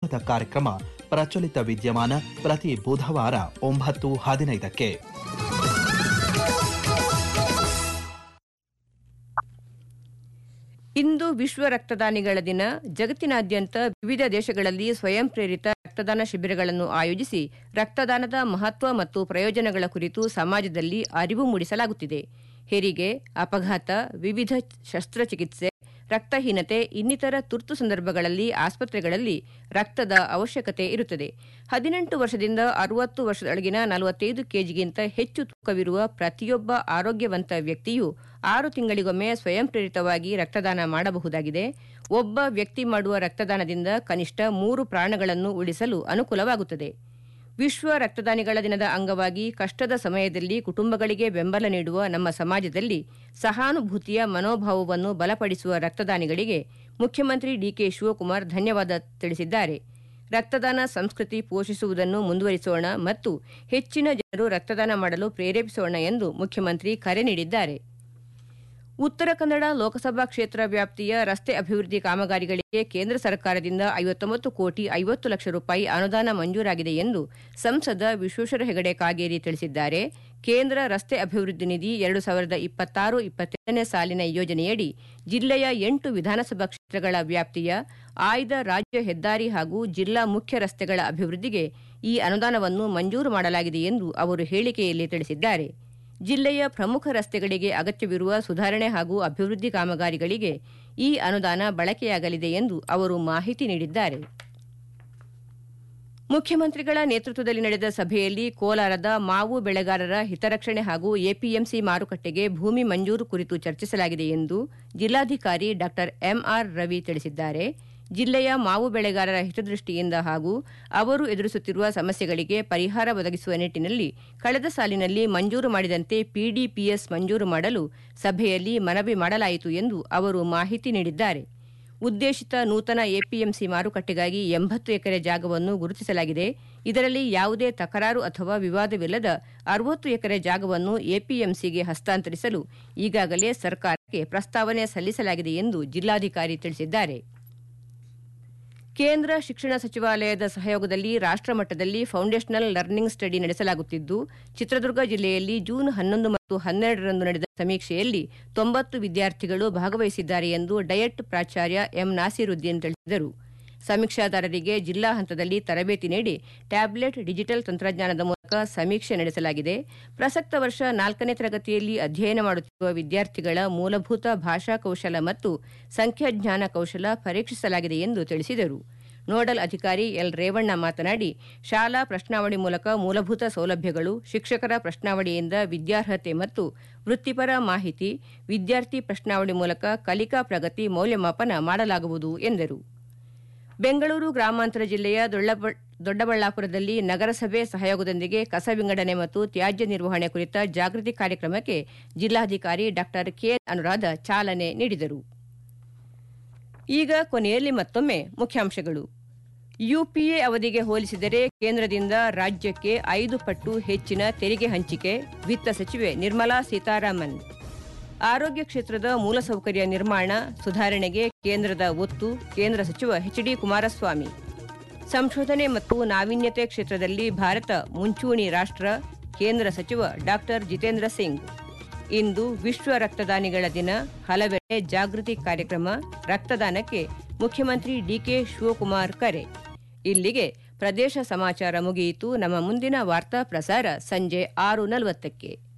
ಪ್ರಾಯೋಜಿತ ಕಾರ್ಯಕ್ರಮ ಪ್ರಚಲಿತ ವಿದ್ಯಮಾನ ಪ್ರತಿ ಬುಧವಾರ ಒಂಬತ್ತು ಹದಿನೈದಕ್ಕೆ ಇಂದು ವಿಶ್ವ ರಕ್ತದಾನಿಗಳ ದಿನ ಜಗತ್ತಿನಾದ್ಯಂತ ವಿವಿಧ ದೇಶಗಳಲ್ಲಿ ಸ್ವಯಂ ಪ್ರೇರಿತ ರಕ್ತದಾನ ಶಿಬಿರಗಳನ್ನು ಆಯೋಜಿಸಿ ರಕ್ತದಾನದ ಮಹತ್ವ ಮತ್ತು ಪ್ರಯೋಜನಗಳ ಕುರಿತು ಸಮಾಜದಲ್ಲಿ ಅರಿವು ಮೂಡಿಸಲಾಗುತ್ತಿದೆ ಹೆರಿಗೆ ಅಪಘಾತ ವಿವಿಧ ಶಸ್ತ್ರಚಿಕಿತ್ಸೆ ರಕ್ತಹೀನತೆ ಇನ್ನಿತರ ತುರ್ತು ಸಂದರ್ಭಗಳಲ್ಲಿ ಆಸ್ಪತ್ರೆಗಳಲ್ಲಿ ರಕ್ತದ ಅವಶ್ಯಕತೆ ಇರುತ್ತದೆ ಹದಿನೆಂಟು ವರ್ಷದಿಂದ ಅರವತ್ತು ವರ್ಷದೊಳಗಿನ ನಲವತ್ತೈದು ಕೆಜಿಗಿಂತ ಹೆಚ್ಚು ತೂಕವಿರುವ ಪ್ರತಿಯೊಬ್ಬ ಆರೋಗ್ಯವಂತ ವ್ಯಕ್ತಿಯು ಆರು ತಿಂಗಳಿಗೊಮ್ಮೆ ಸ್ವಯಂ ಪ್ರೇರಿತವಾಗಿ ರಕ್ತದಾನ ಮಾಡಬಹುದಾಗಿದೆ ಒಬ್ಬ ವ್ಯಕ್ತಿ ಮಾಡುವ ರಕ್ತದಾನದಿಂದ ಕನಿಷ್ಠ ಮೂರು ಪ್ರಾಣಗಳನ್ನು ಉಳಿಸಲು ಅನುಕೂಲವಾಗುತ್ತದೆ ವಿಶ್ವ ರಕ್ತದಾನಿಗಳ ದಿನದ ಅಂಗವಾಗಿ ಕಷ್ಟದ ಸಮಯದಲ್ಲಿ ಕುಟುಂಬಗಳಿಗೆ ಬೆಂಬಲ ನೀಡುವ ನಮ್ಮ ಸಮಾಜದಲ್ಲಿ ಸಹಾನುಭೂತಿಯ ಮನೋಭಾವವನ್ನು ಬಲಪಡಿಸುವ ರಕ್ತದಾನಿಗಳಿಗೆ ಮುಖ್ಯಮಂತ್ರಿ ಡಿಕೆ ಶಿವಕುಮಾರ್ ಧನ್ಯವಾದ ತಿಳಿಸಿದ್ದಾರೆ ರಕ್ತದಾನ ಸಂಸ್ಕೃತಿ ಪೋಷಿಸುವುದನ್ನು ಮುಂದುವರಿಸೋಣ ಮತ್ತು ಹೆಚ್ಚಿನ ಜನರು ರಕ್ತದಾನ ಮಾಡಲು ಪ್ರೇರೇಪಿಸೋಣ ಎಂದು ಮುಖ್ಯಮಂತ್ರಿ ಕರೆ ನೀಡಿದ್ದಾರೆ ಉತ್ತರ ಕನ್ನಡ ಲೋಕಸಭಾ ಕ್ಷೇತ್ರ ವ್ಯಾಪ್ತಿಯ ರಸ್ತೆ ಅಭಿವೃದ್ಧಿ ಕಾಮಗಾರಿಗಳಿಗೆ ಕೇಂದ್ರ ಸರ್ಕಾರದಿಂದ ಐವತ್ತೊಂಬತ್ತು ಕೋಟಿ ಐವತ್ತು ಲಕ್ಷ ರೂಪಾಯಿ ಅನುದಾನ ಮಂಜೂರಾಗಿದೆ ಎಂದು ಸಂಸದ ವಿಶ್ವೇಶ್ವರ ಹೆಗಡೆ ಕಾಗೇರಿ ತಿಳಿಸಿದ್ದಾರೆ ಕೇಂದ್ರ ರಸ್ತೆ ಅಭಿವೃದ್ಧಿ ನಿಧಿ ಎರಡು ಸಾವಿರದ ಇಪ್ಪತ್ತಾರು ಇಪ್ಪತ್ತೆರಡನೇ ಸಾಲಿನ ಯೋಜನೆಯಡಿ ಜಿಲ್ಲೆಯ ಎಂಟು ವಿಧಾನಸಭಾ ಕ್ಷೇತ್ರಗಳ ವ್ಯಾಪ್ತಿಯ ಆಯ್ದ ರಾಜ್ಯ ಹೆದ್ದಾರಿ ಹಾಗೂ ಜಿಲ್ಲಾ ಮುಖ್ಯ ರಸ್ತೆಗಳ ಅಭಿವೃದ್ಧಿಗೆ ಈ ಅನುದಾನವನ್ನು ಮಂಜೂರು ಮಾಡಲಾಗಿದೆ ಎಂದು ಅವರು ಹೇಳಿಕೆಯಲ್ಲಿ ತಿಳಿಸಿದ್ದಾರೆ ಜಿಲ್ಲೆಯ ಪ್ರಮುಖ ರಸ್ತೆಗಳಿಗೆ ಅಗತ್ಯವಿರುವ ಸುಧಾರಣೆ ಹಾಗೂ ಅಭಿವೃದ್ಧಿ ಕಾಮಗಾರಿಗಳಿಗೆ ಈ ಅನುದಾನ ಬಳಕೆಯಾಗಲಿದೆ ಎಂದು ಅವರು ಮಾಹಿತಿ ನೀಡಿದ್ದಾರೆ ಮುಖ್ಯಮಂತ್ರಿಗಳ ನೇತೃತ್ವದಲ್ಲಿ ನಡೆದ ಸಭೆಯಲ್ಲಿ ಕೋಲಾರದ ಮಾವು ಬೆಳೆಗಾರರ ಹಿತರಕ್ಷಣೆ ಹಾಗೂ ಎಪಿಎಂಸಿ ಮಾರುಕಟ್ಟೆಗೆ ಭೂಮಿ ಮಂಜೂರು ಕುರಿತು ಚರ್ಚಿಸಲಾಗಿದೆ ಎಂದು ಜಿಲ್ಲಾಧಿಕಾರಿ ಡಾ ಎಂಆರ್ ರವಿ ತಿಳಿಸಿದ್ದಾರೆ ಜಿಲ್ಲೆಯ ಮಾವು ಬೆಳೆಗಾರರ ಹಿತದೃಷ್ಟಿಯಿಂದ ಹಾಗೂ ಅವರು ಎದುರಿಸುತ್ತಿರುವ ಸಮಸ್ಯೆಗಳಿಗೆ ಪರಿಹಾರ ಒದಗಿಸುವ ನಿಟ್ಟಿನಲ್ಲಿ ಕಳೆದ ಸಾಲಿನಲ್ಲಿ ಮಂಜೂರು ಮಾಡಿದಂತೆ ಪಿಡಿಪಿಎಸ್ ಮಂಜೂರು ಮಾಡಲು ಸಭೆಯಲ್ಲಿ ಮನವಿ ಮಾಡಲಾಯಿತು ಎಂದು ಅವರು ಮಾಹಿತಿ ನೀಡಿದ್ದಾರೆ ಉದ್ದೇಶಿತ ನೂತನ ಎಪಿಎಂಸಿ ಮಾರುಕಟ್ಟೆಗಾಗಿ ಎಂಬತ್ತು ಎಕರೆ ಜಾಗವನ್ನು ಗುರುತಿಸಲಾಗಿದೆ ಇದರಲ್ಲಿ ಯಾವುದೇ ತಕರಾರು ಅಥವಾ ವಿವಾದವಿಲ್ಲದ ಅರವತ್ತು ಎಕರೆ ಜಾಗವನ್ನು ಎಪಿಎಂಸಿಗೆ ಹಸ್ತಾಂತರಿಸಲು ಈಗಾಗಲೇ ಸರ್ಕಾರಕ್ಕೆ ಪ್ರಸ್ತಾವನೆ ಸಲ್ಲಿಸಲಾಗಿದೆ ಎಂದು ಜಿಲ್ಲಾಧಿಕಾರಿ ತಿಳಿಸಿದ್ದಾರೆ ಕೇಂದ್ರ ಶಿಕ್ಷಣ ಸಚಿವಾಲಯದ ಸಹಯೋಗದಲ್ಲಿ ರಾಷ್ಟಮಟ್ಟದಲ್ಲಿ ಫೌಂಡೇಶನಲ್ ಲರ್ನಿಂಗ್ ಸ್ಟಡಿ ನಡೆಸಲಾಗುತ್ತಿದ್ದು ಚಿತ್ರದುರ್ಗ ಜಿಲ್ಲೆಯಲ್ಲಿ ಜೂನ್ ಹನ್ನೊಂದು ಮತ್ತು ಹನ್ನೆರಡರಂದು ನಡೆದ ಸಮೀಕ್ಷೆಯಲ್ಲಿ ತೊಂಬತ್ತು ವಿದ್ಯಾರ್ಥಿಗಳು ಭಾಗವಹಿಸಿದ್ದಾರೆ ಎಂದು ಡಯಟ್ ಪ್ರಾಚಾರ್ಯ ಎಂ ನಾಸೀರುದ್ದೀನ್ ತಿಳಿಸಿದರು ಸಮೀಕ್ಷಾದಾರರಿಗೆ ಜಿಲ್ಲಾ ಹಂತದಲ್ಲಿ ತರಬೇತಿ ನೀಡಿ ಟ್ಯಾಬ್ಲೆಟ್ ಡಿಜಿಟಲ್ ತಂತ್ರಜ್ಞಾನದ ಮೂಲಕ ಸಮೀಕ್ಷೆ ನಡೆಸಲಾಗಿದೆ ಪ್ರಸಕ್ತ ವರ್ಷ ನಾಲ್ಕನೇ ತರಗತಿಯಲ್ಲಿ ಅಧ್ಯಯನ ಮಾಡುತ್ತಿರುವ ವಿದ್ಯಾರ್ಥಿಗಳ ಮೂಲಭೂತ ಭಾಷಾ ಕೌಶಲ ಮತ್ತು ಸಂಖ್ಯಾಜ್ಞಾನ ಕೌಶಲ ಪರೀಕ್ಷಿಸಲಾಗಿದೆ ಎಂದು ತಿಳಿಸಿದರು ನೋಡಲ್ ಅಧಿಕಾರಿ ಎಲ್ ರೇವಣ್ಣ ಮಾತನಾಡಿ ಶಾಲಾ ಪ್ರಶ್ನಾವಳಿ ಮೂಲಕ ಮೂಲಭೂತ ಸೌಲಭ್ಯಗಳು ಶಿಕ್ಷಕರ ಪ್ರಶ್ನಾವಳಿಯಿಂದ ವಿದ್ಯಾರ್ಹತೆ ಮತ್ತು ವೃತ್ತಿಪರ ಮಾಹಿತಿ ವಿದ್ಯಾರ್ಥಿ ಪ್ರಶ್ನಾವಳಿ ಮೂಲಕ ಕಲಿಕಾ ಪ್ರಗತಿ ಮೌಲ್ಯಮಾಪನ ಮಾಡಲಾಗುವುದು ಎಂದರು ಬೆಂಗಳೂರು ಗ್ರಾಮಾಂತರ ಜಿಲ್ಲೆಯ ದೊಡ್ಡಬ- ದೊಡ್ಡಬಳ್ಳಾಪುರದಲ್ಲಿ ನಗರಸಭೆ ಸಹಯೋಗದೊಂದಿಗೆ ಕಸ ವಿಂಗಡಣೆ ಮತ್ತು ತ್ಯಾಜ್ಯ ನಿರ್ವಹಣೆ ಕುರಿತ ಜಾಗೃತಿ ಕಾರ್ಯಕ್ರಮಕ್ಕೆ ಜಿಲ್ಲಾಧಿಕಾರಿ ಡಾ ಕೆ ಅನುರಾಧ ಚಾಲನೆ ನೀಡಿದರು ಈಗ ಕೊನೆಯಲ್ಲಿ ಮತ್ತೊಮ್ಮೆ ಮುಖ್ಯಾಂಶಗಳು ಯುಪಿಎ ಅವಧಿಗೆ ಹೋಲಿಸಿದರೆ ಕೇಂದ್ರದಿಂದ ರಾಜ್ಯಕ್ಕೆ ಐದು ಪಟ್ಟು ಹೆಚ್ಚಿನ ತೆರಿಗೆ ಹಂಚಿಕೆ ವಿತ್ತ ಸಚಿವೆ ನಿರ್ಮಲಾ ಸೀತಾರಾಮನ್ ಆರೋಗ್ಯ ಕ್ಷೇತ್ರದ ಮೂಲಸೌಕರ್ಯ ನಿರ್ಮಾಣ ಸುಧಾರಣೆಗೆ ಕೇಂದ್ರದ ಒತ್ತು ಕೇಂದ್ರ ಸಚಿವ ಎಚ್ ಡಿ ಕುಮಾರಸ್ವಾಮಿ ಸಂಶೋಧನೆ ಮತ್ತು ನಾವೀನ್ಯತೆ ಕ್ಷೇತ್ರದಲ್ಲಿ ಭಾರತ ಮುಂಚೂಣಿ ರಾಷ್ಟ್ರ ಕೇಂದ್ರ ಸಚಿವ ಡಾಕ್ಟರ್ ಜಿತೇಂದ್ರ ಸಿಂಗ್ ಇಂದು ವಿಶ್ವ ರಕ್ತದಾನಿಗಳ ದಿನ ಹಲವೆಡೆ ಜಾಗೃತಿ ಕಾರ್ಯಕ್ರಮ ರಕ್ತದಾನಕ್ಕೆ ಮುಖ್ಯಮಂತ್ರಿ ಡಿಕೆ ಶಿವಕುಮಾರ್ ಕರೆ ಇಲ್ಲಿಗೆ ಪ್ರದೇಶ ಸಮಾಚಾರ ಮುಗಿಯಿತು ನಮ್ಮ ಮುಂದಿನ ವಾರ್ತಾ ಪ್ರಸಾರ ಸಂಜೆ ಆರು ನಲವತ್ತಕ್ಕೆ